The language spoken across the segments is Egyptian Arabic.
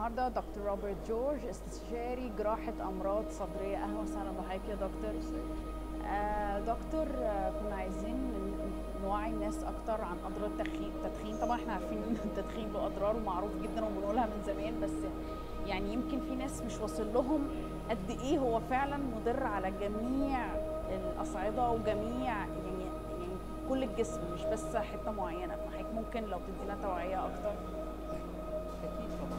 النهارده دكتور روبرت جورج استشاري جراحه امراض صدريه اهلا وسهلا بحضرتك يا دكتور آه دكتور آه كنا عايزين نوعي الناس اكتر عن اضرار التدخين التدخين طبعا احنا عارفين ان التدخين له اضرار ومعروف جدا وبنقولها من زمان بس يعني يمكن في ناس مش واصل لهم قد ايه هو فعلا مضر على جميع الاصعده وجميع يعني يعني كل الجسم مش بس حته معينه فحضرتك ممكن لو تدينا توعيه اكتر اكيد طبعا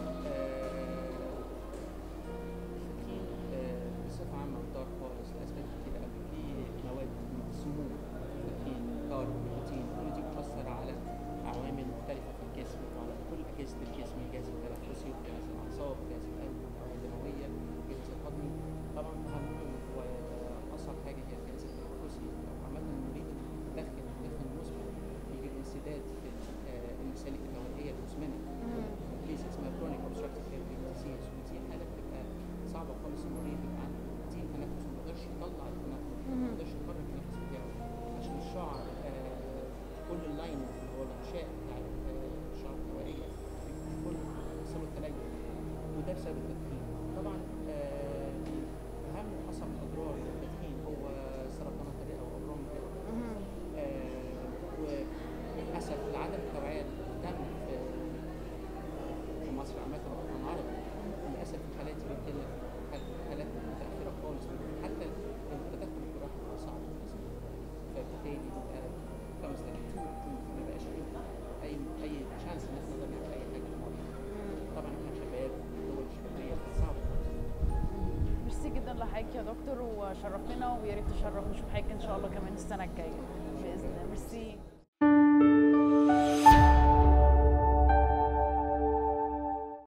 التدخين بصفه عامه ضار خالص لاسباب كتيره قوي في مواد سموم التدخين كارب نيكوتين كل دي بتاثر على عوامل مختلفه في الجسم وعلى كل اجهزه الجسم الجهاز التنفسي والجهاز الاعصاب الجهاز القلبي الدوره الدمويه الجهاز الهضمي طبعا اهم واصعب حاجه هي الجهاز التنفسي لو عملنا المريض يدخن يدخن مسبق يجي انسداد في المسالك الهوائيه المزمنه ديز اسمها كرونيك اوبستراكتيف ايرلي ديزيز ودي حاله بتبقى صعبه خالص المريض يبقى عنده ضيق تنفس وما يقدرش يطلع التنفس ما يقدرش يخرج التنفس بتاعه عشان الشعر آه كل اللاين اللي هو الغشاء بتاع الشعر الهوائيه كله بيحصل له تليف وده بسبب التدخين طبعا آه اهم واصعب الاضرار للتدخين هو سرطان الرئه واورام الرئه آه وللاسف لعدم التوعيه اللي بتتم في في مصر عامة والوطن العربي للأسف الحالات دي بتقل حالات متأخرة خالص حتى التدخل الجراحي بيبقى صعب للأسف فبالتالي بيبقى comes like too ما بقاش فيه أي أي تشانس إن احنا نقدر نعمل أي حاجة في الموضوع طبعا احنا شباب دول شبابية صعب خالص ميرسي جدا لحضرتك يا دكتور وشرفتنا ويا ريت تشرف نشوف حضرتك ان شاء الله كمان السنه الجايه باذن الله ميرسي